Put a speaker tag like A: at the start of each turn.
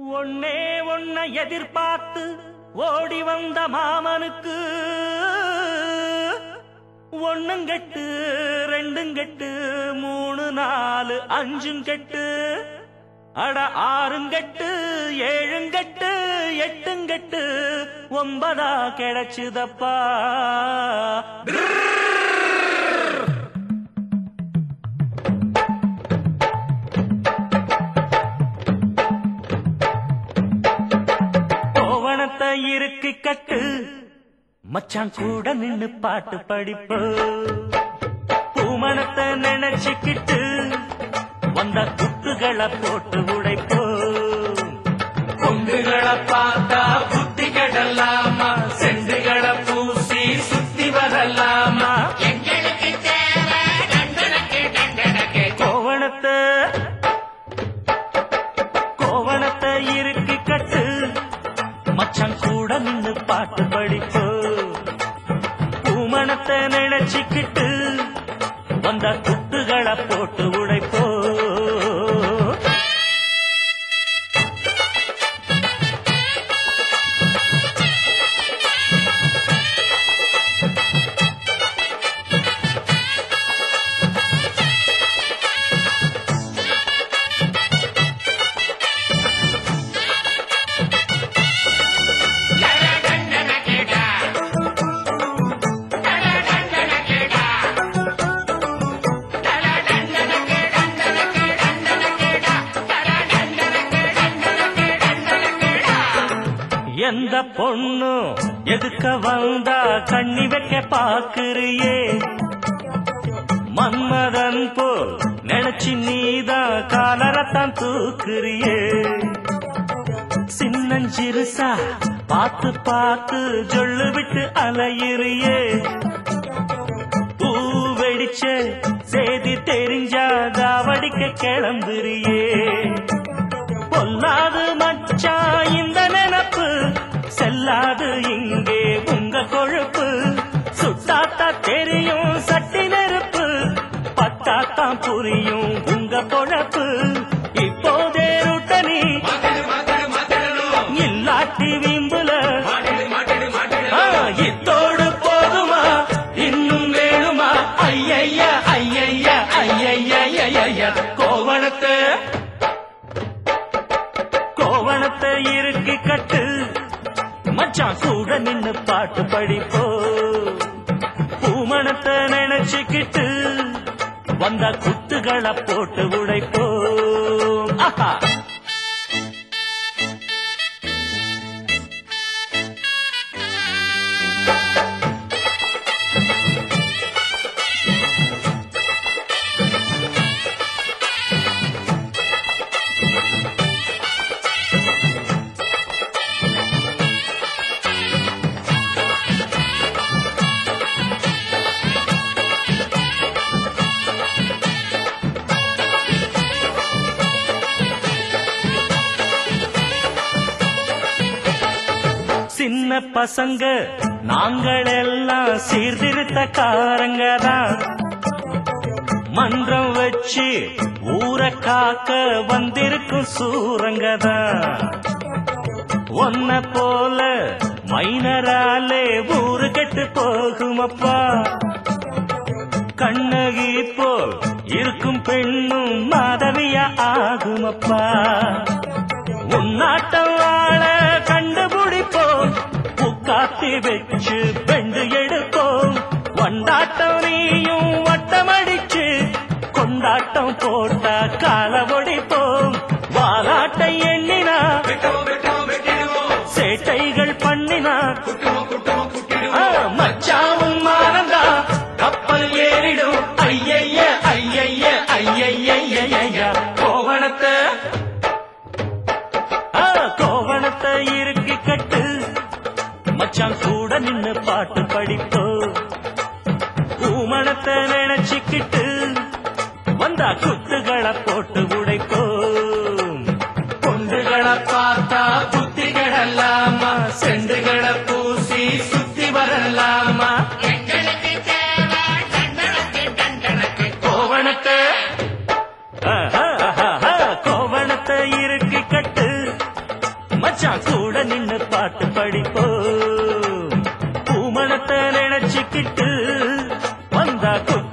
A: ஒன்னே ஒன்ன எதிர்பார்த்து ஓடி வந்த மாமனுக்கு ஒண்ணும் கெட்டு ரெண்டும் கெட்டு மூணு நாலு அஞ்சும் கெட்டு அட ஆறும் கெட்டு ஏழும் கெட்டு எட்டும் கெட்டு ஒன்பதா கிடைச்சுதப்பா கோவணத்தை இருக்கு கட்டு மச்சான் கூட நின்னு பாட்டு படிப்பு பூமணத்தை நினைச்சுக்கிட்டு வந்த குத்துகளை போட்டு உடைப்போ
B: பொங்குகளை பார்த்தா புத்தி கெடலாமா செண்டுகளை பூசி சுத்தி வரலாமா எங்களுக்கு தேவை டண்டனக்கு டண்டனக்கு
A: கோவணத்தை கோவணத்தை இருக்கு கட்டு மச்சான் கூட நின்னு பாட்டு படிப்பு பூமணத்தை நினைச்சுக்கிட்டு வந்த குத்துகளை போட்டு உடைப்போ
B: டண்டனக்கேடா டண்டனக்கேடா டண்டனக்கே டண்டனக்கே டண்டனக்கேடா டண்டனக்கே டண்டனக்கே டண்டனக்கேடா
A: எந்த பொண்ணு எதுக்க வந்தா கண்ணி வைக்க பாக்குறியே மன்மதன் போல் நினைச்சு நீதான் காலரத்தான் தூக்குறியே சின்னஞ்சிறுசா பார்த்து பார்த்து ஜொல்லு விட்டு அலையிறியே பூ வெடிச்ச செய்தி தெரிஞ்சா தாவடிக்க கிளம்புறியே பொல்லாது மச்சா இந்த நினப்பு செல்லாது இங்கே உங்க கொழுப்பு சுட்டாத்தா தெரியும் சட்டி நெருப்பு பட்டாத்தான் புரியும் உங்க பொழப்பு இப்போதே ருட்டனி
B: மாட்டடு மாட்டடு மாட்டடணும்
A: இல்லாட்டி வீம்புல
B: மாட்டடு மாட்டடு
A: ஆ,
B: மாட்டடணும்
A: இத்தோடு போதுமா இன்னும் வேணுமா ஐயைய ஐயைய ஐயைய கோவணத்தை கோவணத்தை இருக்கு கட்டு மச்சான் கூட நின்னு பாட்டு படிப்போ பூமணத்தை நினைச்சுக்கிட்டு வந்த குத்துகளை போட்டு உடைப்போ ஆஹா சின்ன பசங்க நாங்கள் எல்லாம் சீர்திருத்தக்காரங்க தான் மன்றம் வச்சு ஊரை காக்க வந்திருக்கும் சூரங்க தான் ஒன்ன போல மைனராலே ஊரு கெட்டு போகுமப்பா கண்ணகி போல் இருக்கும் பெண்ணும் மாதவியா ஆகுமப்பா உன்னாட்டம் ஆள கண்டுபிடிப்போம் புக்காத்தி வச்சு பெண்டு எடுப்போம் வண்டாட்டம் நீயும் வட்டமடிச்சு கொண்டாட்டம் போட்டா கால ஒடிப்போம் வாலாட்டை எண்ணினா
B: வெட்டவும் வெட்டவும் வெட்டிடுவோம்
A: சேட்டைகள் பண்ணினா
B: குட்டுவோம் குட்டுவோம்
A: ஆ,
B: குட்டிடுவோம்
A: மச்சாவும் மானந்தா கப்பல் ஏறிடும் ஐயைய ஐயைய ஐயைய கோவணத்தை ஆ, கோவணத்தை இருக்கு கட்டு மச்சான் கூட நின்னு பாட்டு படிப்போ பூமணத்தை நினைச்சுக்கிட்டு வந்தா குத்துகளை போட்டு உடைப்போம்
B: பொண்டுகளை பார்த்தா புத்தி கெடலாமா செண்டுகளை பூசி சுத்தி வரலாமா எங்களுக்கு தேவை டண்டனக்கு டண்டனக்கு
A: கோவணத்தை ஆஹா, ஆஹா, ஆஹா, கோவணத்தை இருக்கு கட்டு மச்சான் கூட நின்னு பாட்டு படிப்போம் பூமணத்தை நினைச்சுக்கிட்டு வந்தா கொத்து